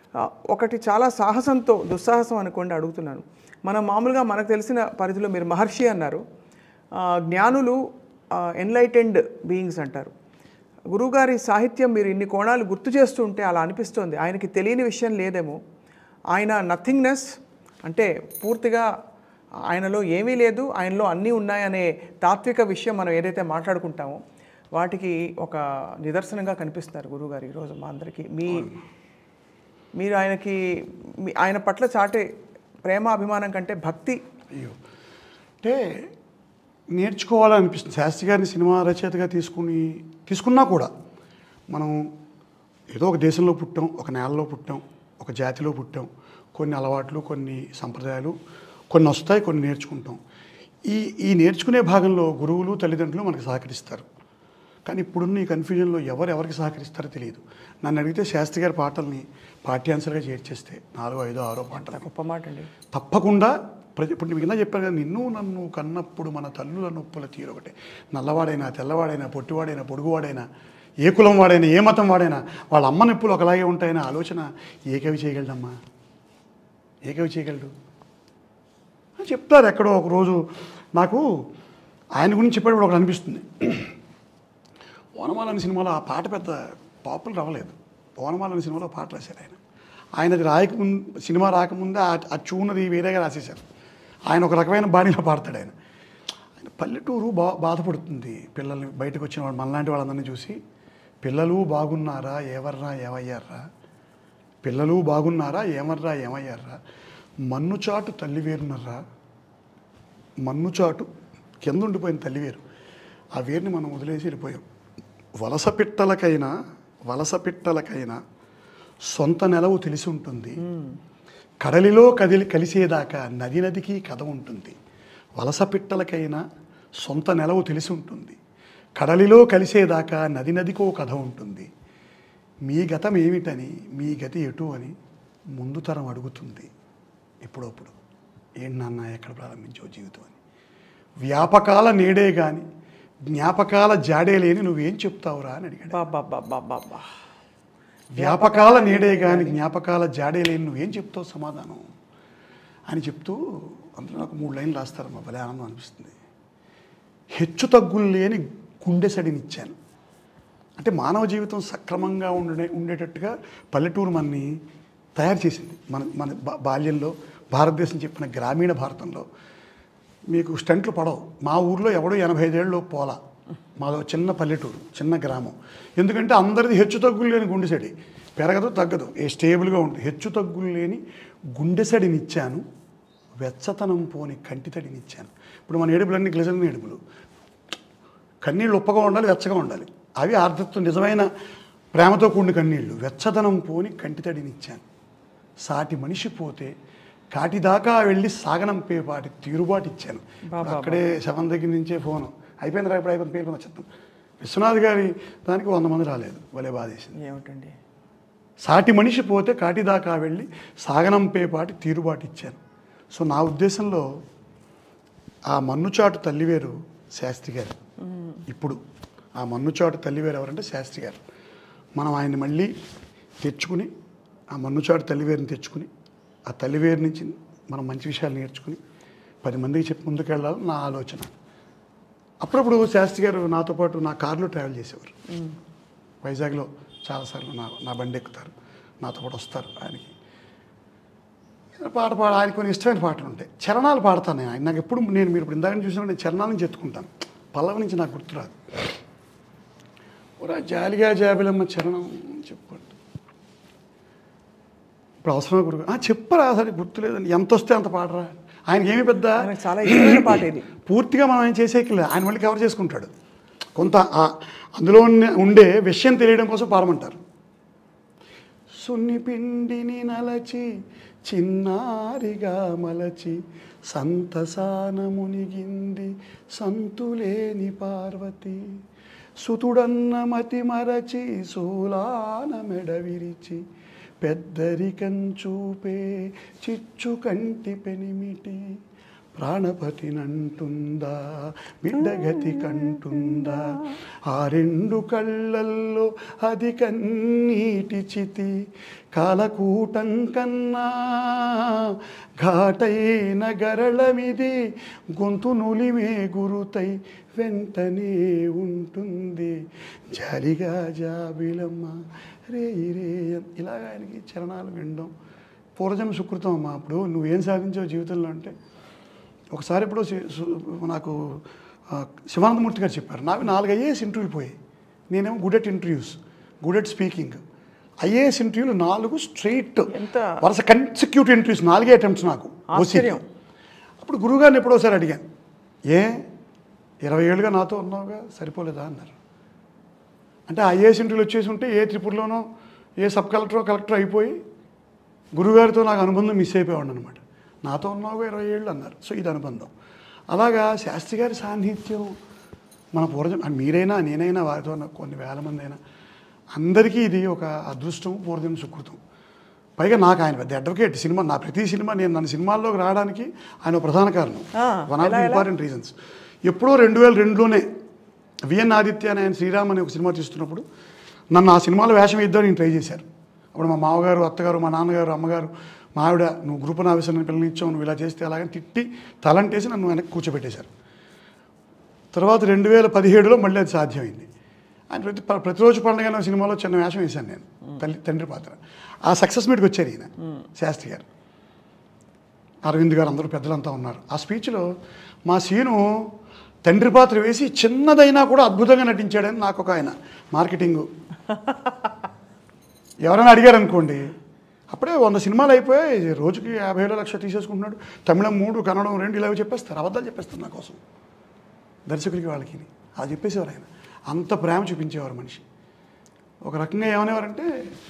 ఆ, ఒకటి చాలా సాహసంతో దుస్సాహసం అనుకోండి అడుగుతున్నాను మనం మామూలుగా మనకు తెలిసిన పరిధిలో మీరు మహర్షి అన్నారు ఆ, జ్ఞానులు ఎన్లైటెండ్ బీయింగ్స్ అంటారు గురువుగారి సాహిత్యం మీరు ఇన్ని కోణాలు గుర్తు చేస్తుంటే అలా అనిపిస్తుంది ఆయనకి తెలియని విషయం లేదేమో ఆయన నథింగ్నెస్ అంటే పూర్తిగా ఆయనలో ఏమీ లేదు ఆయనలో అన్నీ ఉన్నాయనే తాత్విక విషయం మనం ఏదైతే మాట్లాడుకుంటామో వాటికి ఒక నిదర్శనంగా కనిపిస్తున్నారు గురువుగారు ఈరోజు మా అందరికీ మీ మీరు ఆయనకి మీ ఆయన పట్ల చాటే ప్రేమ అభిమానం కంటే భక్తి అయ్యో అంటే నేర్చుకోవాలనిపిస్తుంది శాస్త్రి గారిని సినిమా రచయితగా తీసుకుని తీసుకున్నా కూడా మనం ఏదో ఒక దేశంలో పుట్టాం ఒక నేలలో పుట్టాం ఒక జాతిలో పుట్టాం కొన్ని అలవాట్లు కొన్ని సంప్రదాయాలు కొన్ని వస్తాయి కొన్ని నేర్చుకుంటాం ఈ ఈ నేర్చుకునే భాగంలో గురువులు తల్లిదండ్రులు మనకు సహకరిస్తారు కానీ ఇప్పుడున్న ఈ కన్ఫ్యూజన్లో ఎవరు ఎవరికి సహకరిస్తారో తెలియదు నన్ను అడిగితే శాస్త్రి గారి పాటల్ని పాఠ్యాంశాలుగా చేర్చేస్తే నాలుగో ఐదో ఆరో పాటలు గొప్ప మాట అండి తప్పకుండా ప్రతి ఇప్పుడు మీకు కింద చెప్పాను కదా నిన్ను నన్ను కన్నప్పుడు మన తల్లుల నొప్పుల తీరు ఒకటే నల్లవాడైనా తెల్లవాడైనా పొట్టివాడైనా పొడుగువాడైనా ఏ కులం వాడైనా ఏ మతం వాడైనా వాళ్ళ అమ్మ నొప్పులు ఒకలాగే ఉంటాయనే ఆలోచన ఏ కవి చేయగలడమ్మా ఏ కవి చేయగలడు అని చెప్తారు ఎక్కడో ఒక రోజు నాకు ఆయన గురించి చెప్పేటప్పుడు ఒకటి అనిపిస్తుంది ఓనమాల అనే సినిమాలో ఆ పాట పెద్ద పాపులర్ అవ్వలేదు ఓనమాల అనే సినిమాలో పాట రాశారు ఆయన ఆయన అది రాయకముందు సినిమా రాకముందే ఆ ఆ ట్యూన్ అది వేరేగా రాసేశారు ఆయన ఒక రకమైన బాణీలో పాడతాడు ఆయన ఆయన పల్లెటూరు బా బాధపడుతుంది పిల్లల్ని బయటకు వచ్చిన వాళ్ళు మనలాంటి వాళ్ళందరినీ చూసి పిల్లలు బాగున్నారా ఎవర్రా ఏమయ్యారా పిల్లలు బాగున్నారా ఏమర్రా ఏమయ్యారా మన్ను చాటు తల్లి వేరున్నారా మన్ను చాటు కింద ఉండిపోయిన తల్లి వేరు ఆ వేరుని మనం వదిలేసి వెళ్ళిపోయాం వలస పిట్టలకైనా వలస పిట్టలకైనా సొంత నెలవు తెలిసి ఉంటుంది కడలిలో కదిలి కలిసేదాకా నది నదికి కథ ఉంటుంది వలస పిట్టలకైనా సొంత నెలవు తెలిసి ఉంటుంది కడలిలో కలిసేదాకా నది నదికో కథ ఉంటుంది మీ గతం ఏమిటని మీ గతి ఎటు అని ముందు తరం అడుగుతుంది ఎప్పుడప్పుడు ఏంటి నాన్న ఎక్కడ ప్రారంభించావు జీవితం అని వ్యాపకాల నేడే కానీ జ్ఞాపకాల జాడే లేని నువ్వేం చెప్తావురా అని అడిగాడు బాబా బాబా బాబా వ్యాపకాల నేడే కానీ జ్ఞాపకాల జాడే లేని నువ్వేం చెప్తావు సమాధానం అని చెప్తూ అందులో నాకు మూడు లైన్లు రాస్తారు మా భలే ఆనందం అనిపిస్తుంది హెచ్చు తగ్గులు లేని గుండెసడినిచ్చాను అంటే మానవ జీవితం సక్రమంగా ఉండే ఉండేటట్టుగా పల్లెటూరు మనని తయారు చేసింది మన మన బా- బాల్యంలో భారతదేశం చెప్పిన గ్రామీణ భారతంలో మీకు స్టంట్లు పడవు మా ఊర్లో ఎవడో ఎనభై ఐదేళ్ళు పోలా మాదో చిన్న పల్లెటూరు చిన్న గ్రామం ఎందుకంటే అందరిది హెచ్చు తగ్గులు లేని గుండెసడి పెరగదు తగ్గదు ఏ స్టేబుల్గా ఉంటుంది హెచ్చు తగ్గులు లేని గుండెసడినిచ్చాను వెచ్చతనం పోని కంటితడినిచ్చాను ఇప్పుడు మన ఏడుపులన్నీ గ్లిజలిన్ ఏడుపులు కన్నీళ్ళు ఉప్పగా ఉండాలి వెచ్చగా ఉండాలి అవి ఆర్ద్రత్వం నిజమైన ప్రేమతో కూడిన కన్నీళ్ళు వెచ్చదనం పోని కంటితడినిచ్చాను సాటి మనిషి పోతే కాటిదాకా వెళ్ళి సాగనంపే వాటి తీరుబాటు ఇచ్చాను ఇప్పుడు అక్కడే శవం దగ్గర నుంచే ఫోను అయిపోయింది రా ఇప్పుడు అయిపోయింది పేరు వచ్చేద్దాం విశ్వనాథ్ గారి దానికి వంద మంది రాలేదు భలే బాధేసింది ఏమిటండి సాటి మనిషి పోతే కాటిదాకా వెళ్ళి సాగనంపేపాటి తీరుబాటు ఇచ్చాను సో నా ఉద్దేశంలో ఆ మన్నుచాటు తల్లివేరు శాస్త్రి గారు ఇప్పుడు ఆ మన్నుచాటు తల్లివేరు ఎవరంటే శాస్త్రి గారు మనం ఆయన్ని మళ్ళీ తెచ్చుకుని ఆ మన్నుచాటు తల్లివేరుని తెచ్చుకుని ఆ తల్లివేరు నుంచి మనం మంచి విషయాలు నేర్చుకుని పది మందికి చెప్పి ముందుకెళ్ళాలని నా ఆలోచన అప్పుడప్పుడు శాస్త్రి గారు నాతో పాటు నా కారులో ట్రావెల్ చేసేవారు వైజాగ్లో చాలాసార్లు నా నా బండి ఎక్కుతారు నాతో పాటు వస్తారు ఆయనకి ఏదైనా పాట పాడ ఆయనకు కొన్ని ఇష్టమైన పాటలు ఉంటాయి చరణాలు పాడతాను నేను ఆయన నాకు ఎప్పుడు నేను మీరు ఇప్పుడు ఇందాక చూసినప్పుడు నేను చరణాల నుంచి ఎత్తుకుంటాను పల్లవ నుంచి నాకు గుర్తురాదు ఓరా జాలిగా జాబిలమ్మ చరణం చెప్పండి ఇప్పుడు అవసరమే గురువు ఆ, చెప్పరా సరే గుర్తులేదండి ఎంత వస్తే అంత పాడరా ఆయనకి ఏమి పెద్ద ఆయనకు చాలా ఇష్టమైన పాట ఇది పూర్తిగా మనం ఆయన చేసేయట్లేదు ఆయన మళ్ళీ కవర్ చేసుకుంటాడు కొంత ఆ- అందులో ఉన్న- ఉండే విషయం తెలియడం కోసం పాడమంటారు సున్నిపిండిని నలచి చిన్నారిగా మలచి సంతసాన మునిగింది సంతులేని పార్వతి సుతుడన్న మతి మరచి సూలాన మెడ విరిచి పెద్దరికం చూపే చిచ్చు కంటి పెనిమిటి ప్రాణపతినంటుందా బిడ్డగతి కంటుందా ఆ రెండు కళ్ళల్లో అది కన్నీటి చితి కాలకూటం కన్నా ఘాటైన గరళమిది గొంతు నులిమే గురుతై వెంటనే ఉంటుంది జాలిగా జాబిలమ్మ రే రే ఇలాగ ఆయనకి చరణాలు వినడం పూర్వజన్మ సుకృతం అమ్మా అప్పుడు నువ్వేం సాధించావు జీవితంలో అంటే ఒకసారి ఎప్పుడో సి- సు- నాకు ఆ, శివానందమూర్తి గారు చెప్పారు నావి నాలుగు ఐఏఎస్ ఇంటర్వ్యూలు పోయాయి నేనేమో good at interviews good at speaking IAS ఇంటర్వ్యూలు నాలుగు స్ట్రైట్ ఎంత వరుస కన్సిక్యూటివ్ ఇంటర్వ్యూస్ నాలుగే అటెంప్ట్స్ నాకు ఆశ్చర్యం. అప్పుడు గురువుగారిని ఎప్పుడోసారి అడిగాను ఏ ఇరవై ఏళ్ళుగా నాతో ఉన్నావుగా సరిపోలేదా అన్నారు అంటే ఐఏఎస్ ఇంటర్వ్యూలు వచ్చేసి ఉంటే ఏ త్రిపురలోనో ఏ సబ్ కలెక్టరో కలెక్టర్ అయిపోయి గురుగారితో నాకు అనుబంధం మిస్ అయిపోయాడు అనమాట నాతో ఉన్నావుగా ఇరవై ఏళ్ళు అన్నారు సో ఇది అనుబంధం అలాగా శాస్త్రి గారి సాన్నిహిత్యం మన పూర్వజం ఆ మీరైనా నేనైనా వారితో ఉన్న కొన్ని వేల మంది అయినా అందరికీ ఇది ఒక అదృష్టం పూర్వజం సుకృతం పైగా నాకు ఆయన పెద్ద అడ్వకేట్ సినిమా నా ప్రతి సినిమా నేను నన్ను సినిమాల్లోకి రావడానికి ఆయన ఒక ప్రధాన కారణం ఆ, వన్ ఆఫ్ ది ఎలా, ఎలా? ఇంపార్టెంట్ రీజన్స్ ఎప్పుడో రెండు వేల రెండులోనే విఎన్ ఆదిత్య అని ఆయన శ్రీరామ్ అనే ఒక సినిమా తీస్తున్నప్పుడు నన్ను ఆ సినిమాలో వేషం వేద్దామని నేను ట్రై చేశారు అప్పుడు మా మామగారు అత్తగారు మా నాన్నగారు అమ్మగారు మా ఆవిడ నువ్వు గ్రూప్ ఆఫీసర్ని పిల్లనిచ్చావు నువ్వు ఇలా చేస్తే అలాగని తిట్టి తలంటేసి నన్ను వెనక్కి కూర్చోబెట్టేశారు తర్వాత రెండు వేల పదిహేడులో మళ్ళీ అది సాధ్యమైంది ఆయన ప్రతి ప- ప్రతిరోజు పండుగ అనే సినిమాలో చిన్న వేషం వేశాను నేను తల్లి తండ్రి పాత్ర ఆ సక్సెస్ మీట్కి వచ్చారు ఈయన శాస్త్రి గారు అరవింద్ గారు అందరూ పెద్దలంతా ఉన్నారు ఆ స్పీచ్లో మా సీను తండ్రి పాత్ర వేసి చిన్నదైనా కూడా అద్భుతంగా నటించాడని నాకు ఒక ఆయన మార్కెటింగ్ ఎవరైనా అడిగారు అనుకోండి అప్పుడే వంద సినిమాలు అయిపోయాయి రోజుకి యాభై వేల లక్ష తీసేసుకుంటున్నాడు తమిళం మూడు కన్నడం రెండు ఇలా చెప్పేస్తారు అబద్ధాలు చెప్పేస్తారు నా కోసం దర్శకులకి వాళ్ళకి అలా చెప్పేసేవారు ఆయన అంత ప్రేమ చూపించేవారు మనిషి ఒక రకంగా ఏమనేవారంటే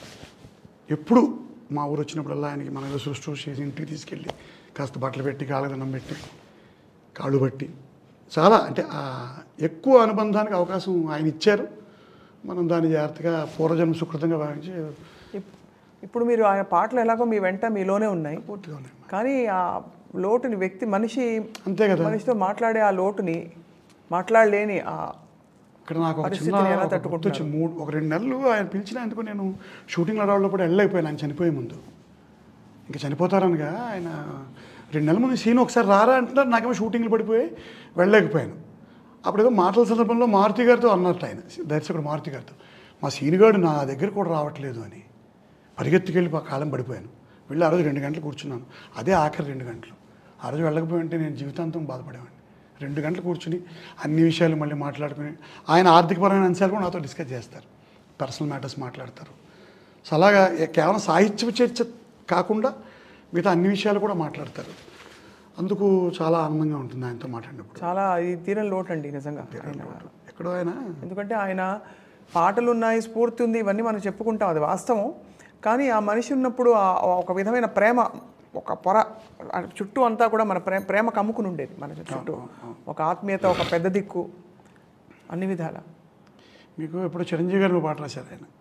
ఎప్పుడు మా ఊరు వచ్చినప్పుడల్లా ఆయనకి మన ఏదో సృష్టి చేసి ఇంటికి తీసుకెళ్ళి కాస్త బట్టలు పెట్టి కాళ్ళదన్నం పెట్టి కాళ్ళు పట్టి చాలా అంటే ఆ ఎక్కువ అనుబంధానికి అవకాశం ఆయన ఇచ్చారు మనం దాన్ని జాగ్రత్తగా పూర్వజన్మ సుకృతంగా భావించి ఇప్- ఇప్పుడు మీరు ఆయన పాటలు ఎలాగో మీ వెంట మీలోనే ఉన్నాయి పూర్తిగా ఉన్నాయి కానీ ఆ లోటుని వ్యక్తి మనిషి అంతే కదా మనిషితో మాట్లాడే ఆ లోటుని మాట్లాడలేని ఆ ఇక్కడ నాకు ఒక చిన్న పరిస్థితిని ఎలా ఒక గుర్తు వచ్చింది. మూడు ఒక రెండు నెలలు ఆయన పిలిచిన ఎందుకు నేను షూటింగ్ అడవుల్లో కూడా వెళ్ళలేకపోయాను ఆయన చనిపోయే ముందు ఇంకా చనిపోతారనగా ఆయన రెండు నెలల ముందు సీన్ ఒకసారి రారా అంటున్నారు నాకేమో షూటింగ్లు పడిపోయి వెళ్ళలేకపోయాను అప్పుడు ఏదో మాటల సందర్భంలో మారుతి గారితో అన్నట్టు ఆయన దర్శకుడు మారుతి గారితో మా సీనుగాడు నా దగ్గర కూడా రావట్లేదు అని పరిగెత్తుకెళ్ళి మా కాలం పడిపోయాను వెళ్ళి ఆ రోజు రెండు గంటలు కూర్చున్నాను అదే ఆఖరి రెండు గంటలు ఆ రోజు వెళ్ళకపోయి ఉంటే నేను జీవితాంతం బాధపడేవాడిని రెండు గంటలు కూర్చుని అన్ని విషయాలు మళ్ళీ మాట్లాడుకుని ఆయన ఆర్థికపరమైన అంశాలు కూడా నాతో డిస్కస్ చేస్తారు పర్సనల్ మ్యాటర్స్ మాట్లాడతారు సో అలాగా ఏ- కేవలం సాహిత్య చర్చ కాకుండా మిగతా అన్ని విషయాలు కూడా మాట్లాడతారు అందుకు చాలా ఆనందంగా ఉంటుంది ఆయనతో మాట్లాడినప్పుడు చాలా ఇది తీరని లోటు అండి నిజంగా ఆయన ఎక్కడో ఆయన ఎందుకంటే ఆయన పాటలు ఉన్నాయి స్ఫూర్తి ఉంది ఇవన్నీ మనం చెప్పుకుంటాం అది వాస్తవం కానీ ఆ మనిషి ఉన్నప్పుడు ఆ ఒక విధమైన ప్రేమ ఒక పొర ఆ చుట్టూ అంతా కూడా మన ప్రేమ ప్రేమ కమ్ముకుని ఉండేది మన చుట్టూ ఒక ఆత్మీయత ఒక పెద్ద దిక్కు అన్ని విధాల మీకు ఎప్పుడు చిరంజీవి గారు పాట రాశారు ఆయన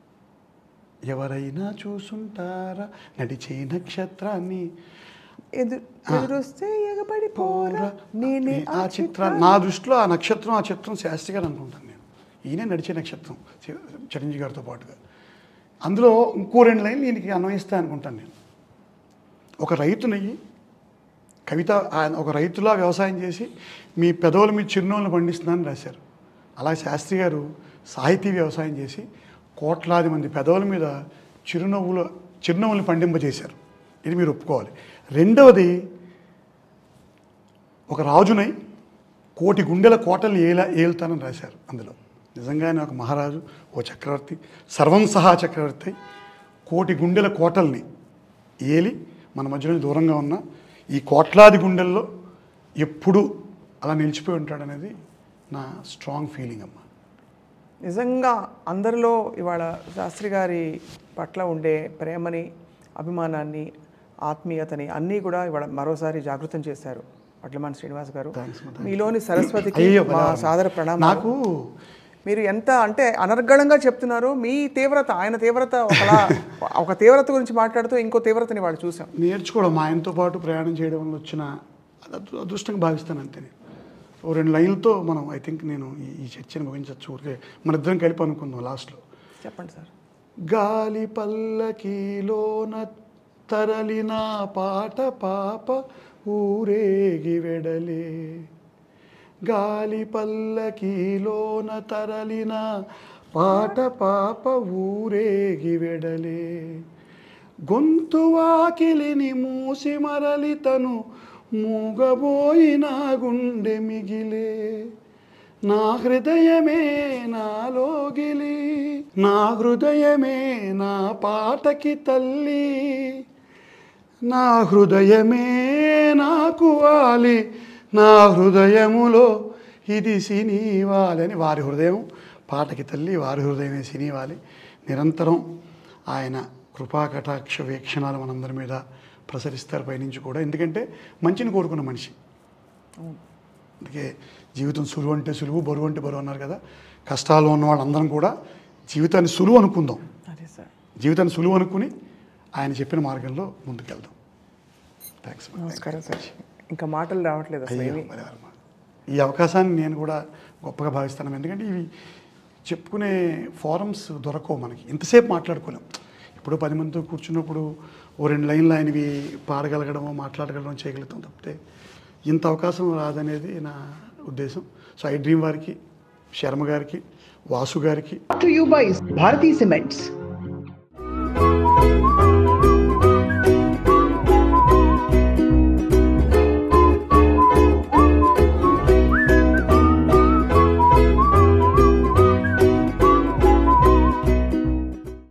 ఎవరైనా చూసుంటారా నడిచే నక్షత్రాన్ని ఎదురు ఎదురొస్తే ఎగబడి పోరా నేనే ఆ చిత్రం నా దృష్టిలో ఆ నక్షత్రం ఆ చిత్రం శాస్త్రి గారు అనుకుంటాను నేను ఈయనే నడిచే నక్షత్రం చి- చిరంజీవి గారితో పాటుగా అందులో ఇంకో రెండు లైన్లు ఈయనకి అన్వయిస్తా అనుకుంటాను నేను ఒక రైతునయ్యి కవిత ఆయన ఒక రైతులా వ్యవసాయం చేసి మీ పెదవుల మీ చిరునవ్వులు పండిస్తున్నానని రాశారు అలాగే శాస్త్రి గారు సాహితీ వ్యవసాయం చేసి కోట్లాది మంది పెదవుల మీద చిరునవ్వులు చిరునవ్వులు పండింపజేశారు ఇది మీరు ఒప్పుకోవాలి రెండవది ఒక రాజునై కోటి గుండెల కోటలు ఏలా ఏలుతానని రాశారు అందులో నిజంగానే ఒక మహారాజు ఓ చక్రవర్తి సర్వం సహా చక్రవర్తి అయి కోటి గుండెల కోటల్ని ఏలి మన మధ్యలో దూరంగా ఉన్న ఈ కోట్లాది గుండెల్లో ఎప్పుడు అలా నిలిచిపోయి ఉంటాడనేది నా స్ట్రాంగ్ ఫీలింగ్ అమ్మ నిజంగా అందరిలో ఇవాళ శాస్త్రి గారి పట్ల ఉండే ప్రేమని అభిమానాన్ని ఆత్మీయతని అన్నీ కూడా ఇవాళ మరోసారి జాగృతం చేశారు వడ్లమాన్ శ్రీనివాస్ గారు Thanks, ma. మీలోని సరస్వతికి అయ్యో, మా బరాబర్. సాదర ప్రణామం నాకు మీరు ఎంత అంటే అనర్గళంగా చెప్తున్నారు మీ తీవ్రత ఆయన తీవ్రత ఒకలా ఒక తీవ్రత గురించి మాట్లాడుతూ ఇంకో తీవ్రతని వాళ్ళు చూసాం నేర్చుకోవడం మా ఆయనతో పాటు ప్రయాణం చేయడం వల్ల వచ్చిన అది అదృ- అదృష్టంగా భావిస్తాను అంతే నేను ఓ రెండు లైన్లతో మనం ఐ థింక్ నేను ఈ- ఈ చర్చని ముగించవచ్చు ఊరికే మన ఇద్దరం కలిపి అనుకుందాం లాస్ట్లో చెప్పండి సార్ గాలి పల్లకీలోన తరలిన పాట పాప ఊరేగి వెడలే గాలి పల్లకీలోన తరలిన పాట పాప ఊరేగి వెడలే గొంతు వాకిలిని మూసి మరలి తను మూగబోయిన గుండె మిగిలే నా హృదయమే నాలోగిలి నా హృదయమే నా పాటకి తల్లి నా హృదయమే నాకు వాలి నా హృదయములో ఇది సినీవాలి అని వారి హృదయం పాటకి తల్లి వారి హృదయమే సినీవాలి నిరంతరం ఆయన కృపా కటాక్ష వీక్షణాలు మనందరి మీద ప్రసరిస్తారు పైనుంచి కూడా ఎందుకంటే మంచిని కోరుకున్న మనిషి అందుకే జీవితం సులువు అంటే సులువు బరువు అంటే బరువు అన్నారు కదా కష్టాలు ఉన్న వాళ్ళందరం కూడా జీవితాన్ని సులువు అనుకుందాం అదే సార్ జీవితాన్ని సులువు అనుకుని ఆయన చెప్పిన మార్గంలో ముందుకెళ్దాం థ్యాంక్స్ నమస్కారం సార్ ఇంకా మాటలు రావట్లేదు అసలు అయ్యో ఏమీ మరి వర్మ. ఈ అవకాశాన్ని నేను కూడా గొప్పగా భావిస్తాను ఎందుకంటే ఇవి చెప్పుకునే ఫారమ్స్ దొరకవు మనకి ఇంతసేపు మాట్లాడుకోలేం ఇప్పుడు పది మందితో కూర్చున్నప్పుడు ఓ రెండు లైన్లు ఆయనవి పాడగలగడమో మాట్లాడగలగడం చేయగలుగుతాం తప్పితే ఇంత అవకాశం రాదనేది నా ఉద్దేశం సో ఐ డ్రీమ్ వారికి శర్మ గారికి వాసు గారికి to you by Bharati Cements.